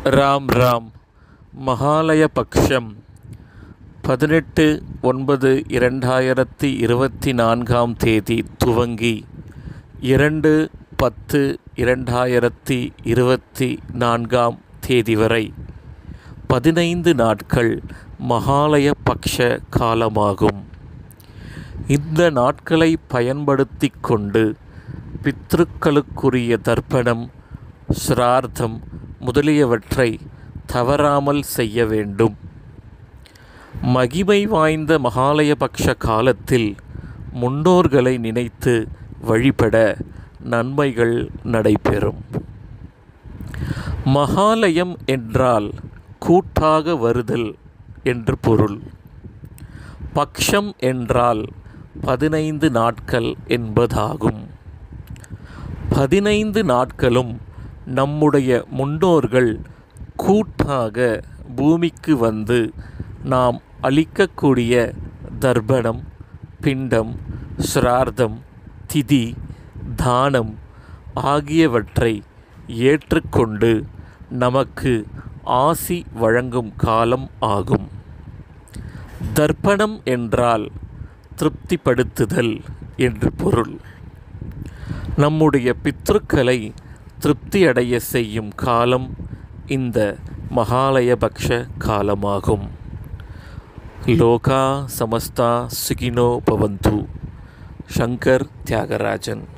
ராம் ராம் மகாலய பக்ஷம் பதினெட்டு ஒன்பது இரண்டாயிரத்தி இருபத்தி நான்காம் தேதி துவங்கி இரண்டு பத்து இரண்டாயிரத்தி இருபத்தி நான்காம் தேதி வரை பதினைந்து நாட்கள் மகாலய பக்ஷ காலமாகும் இந்த நாட்களை பயன்படுத்தி கொண்டு பித்ருக்களுக்குரிய தர்ப்பணம் சிரார்த்தம் முதலியவற்றை தவறாமல் செய்ய வேண்டும் மகிமை வாய்ந்த மகாலயபக்ஷ காலத்தில் முன்னோர்களை நினைத்து வழிபட நன்மைகள் நடைபெறும் மகாலயம் என்றால் கூட்டாக வருதல் என்று பொருள் பக்ஷம் என்றால் பதினைந்து நாட்கள் என்பதாகும் பதினைந்து நாட்களும் நம்முடைய முன்னோர்கள் கூட்டாக பூமிக்கு வந்து நாம் அளிக்கக்கூடிய தர்ப்பணம் பிண்டம் சிரார்த்தம் திதி தானம் ஆகியவற்றை ஏற்றுக்கொண்டு நமக்கு ஆசி வழங்கும் காலம் ஆகும் தர்ப்பணம் என்றால் திருப்திப்படுத்துதல் என்று பொருள் நம்முடைய பித்ருக்களை திருப்தியடைய செய்யும் காலம் இந்த மகாலயபக்ஷ காலமாகும் லோகா சமஸ்தா சுகினோ பவந்து சங்கர் தியாகராஜன்